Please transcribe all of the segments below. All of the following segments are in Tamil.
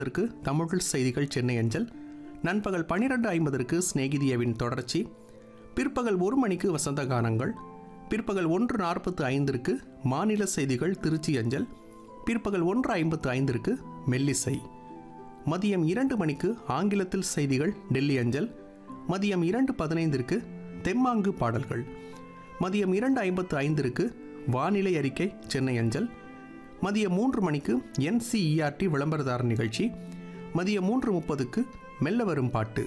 இதற்கு தமிழ் செய்திகள் சென்னை அஞ்சல் நண்பகல் பன்னிரெண்டு ஐம்பதற்கு சிநேகிதியவின் தொடர்ச்சி பிற்பகல் ஒரு மணிக்கு வசந்த கானங்கள் பிற்பகல் ஒன்று நாற்பத்து ஐந்திற்கு மாநில செய்திகள் திருச்சி அஞ்சல் பிற்பகல் ஒன்று ஐம்பத்து ஐந்திற்கு மெல்லிசை மதியம் இரண்டு மணிக்கு ஆங்கிலத்தில் செய்திகள் டெல்லி அஞ்சல் மதியம் இரண்டு பதினைந்திற்கு தெம்மாங்கு பாடல்கள் மதியம் இரண்டு ஐம்பத்து ஐந்திற்கு வானிலை அறிக்கை சென்னை அஞ்சல் மதியம் மூன்று மணிக்கு என்சிஇஆர்டி விளம்பரதார நிகழ்ச்சி மதியம் மூன்று முப்பதுக்கு மெல்ல வரும் பாட்டு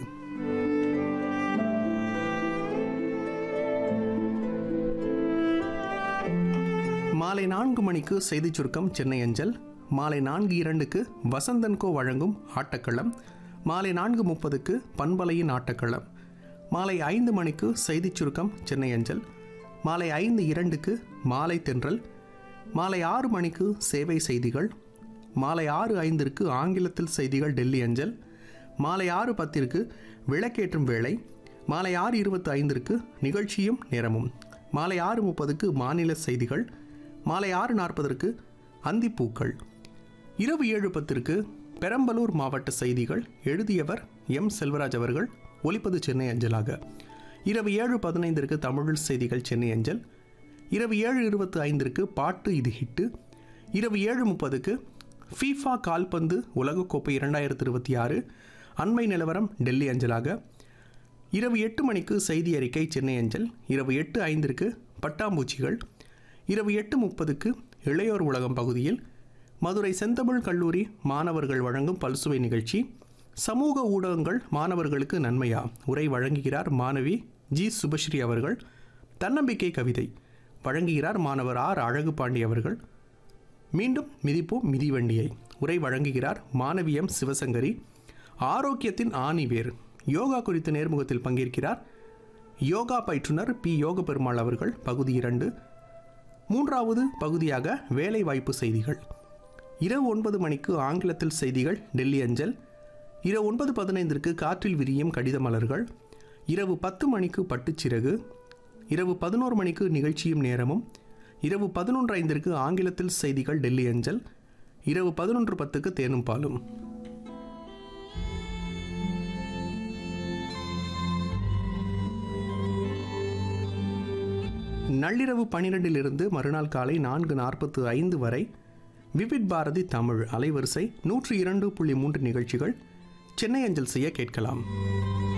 மாலை நான்கு மணிக்கு செய்திச் சுருக்கம் சென்னை அஞ்சல் மாலை நான்கு இரண்டுக்கு வசந்தன்கோ வழங்கும் ஆட்டக்களம் மாலை நான்கு முப்பதுக்கு பண்பலையின் ஆட்டக்களம் மாலை ஐந்து மணிக்கு செய்திச் சுருக்கம் சென்னை அஞ்சல் மாலை ஐந்து இரண்டுக்கு மாலை தென்றல் மாலை ஆறு மணிக்கு சேவை செய்திகள் மாலை ஆறு ஐந்திற்கு ஆங்கிலத்தில் செய்திகள் டெல்லி அஞ்சல் மாலை ஆறு பத்திற்கு விளக்கேற்றும் வேளை மாலை ஆறு இருபத்தி ஐந்திற்கு நிகழ்ச்சியும் நேரமும் மாலை ஆறு முப்பதுக்கு மாநில செய்திகள் மாலை ஆறு நாற்பதற்கு அந்திப்பூக்கள் இரவு ஏழு பத்திற்கு பெரம்பலூர் மாவட்ட செய்திகள் எழுதியவர் எம் செல்வராஜ் அவர்கள் ஒலிப்பது சென்னை அஞ்சலாக இரவு ஏழு பதினைந்திற்கு தமிழ் செய்திகள் சென்னை அஞ்சல் இரவு ஏழு இருபத்தி ஐந்திற்கு பாட்டு இது ஹிட்டு இரவு ஏழு முப்பதுக்கு ஃபீஃபா கால்பந்து உலகக்கோப்பை இரண்டாயிரத்தி இருபத்தி ஆறு அண்மை நிலவரம் டெல்லி அஞ்சலாக இரவு எட்டு மணிக்கு செய்தி அறிக்கை சென்னை அஞ்சல் இரவு எட்டு ஐந்திற்கு பட்டாம்பூச்சிகள் இரவு எட்டு முப்பதுக்கு இளையோர் உலகம் பகுதியில் மதுரை செந்தமிழ் கல்லூரி மாணவர்கள் வழங்கும் பல்சுவை நிகழ்ச்சி சமூக ஊடகங்கள் மாணவர்களுக்கு நன்மையா உரை வழங்குகிறார் மாணவி ஜி சுபஸ்ரீ அவர்கள் தன்னம்பிக்கை கவிதை வழங்குகிறார் மாணவர் ஆர் அழகுபாண்டி அவர்கள் மீண்டும் மிதிப்போம் மிதிவண்டியை உரை வழங்குகிறார் மாணவி எம் சிவசங்கரி ஆரோக்கியத்தின் ஆணி வேர் யோகா குறித்த நேர்முகத்தில் பங்கேற்கிறார் யோகா பயிற்றுனர் பி யோக பெருமாள் அவர்கள் பகுதி இரண்டு மூன்றாவது பகுதியாக வேலை வாய்ப்பு செய்திகள் இரவு ஒன்பது மணிக்கு ஆங்கிலத்தில் செய்திகள் டெல்லி அஞ்சல் இரவு ஒன்பது பதினைந்திற்கு காற்றில் விரியும் கடித மலர்கள் இரவு பத்து மணிக்கு பட்டுச்சிறகு இரவு பதினோரு மணிக்கு நிகழ்ச்சியும் நேரமும் இரவு பதினொன்று ஐந்திற்கு ஆங்கிலத்தில் செய்திகள் டெல்லி அஞ்சல் இரவு பதினொன்று பத்துக்கு தேனும் பாலும் நள்ளிரவு பனிரெண்டிலிருந்து மறுநாள் காலை நான்கு நாற்பத்து ஐந்து வரை விவிட் பாரதி தமிழ் அலைவரிசை நூற்றி இரண்டு புள்ளி மூன்று நிகழ்ச்சிகள் சென்னை அஞ்சல் செய்ய கேட்கலாம்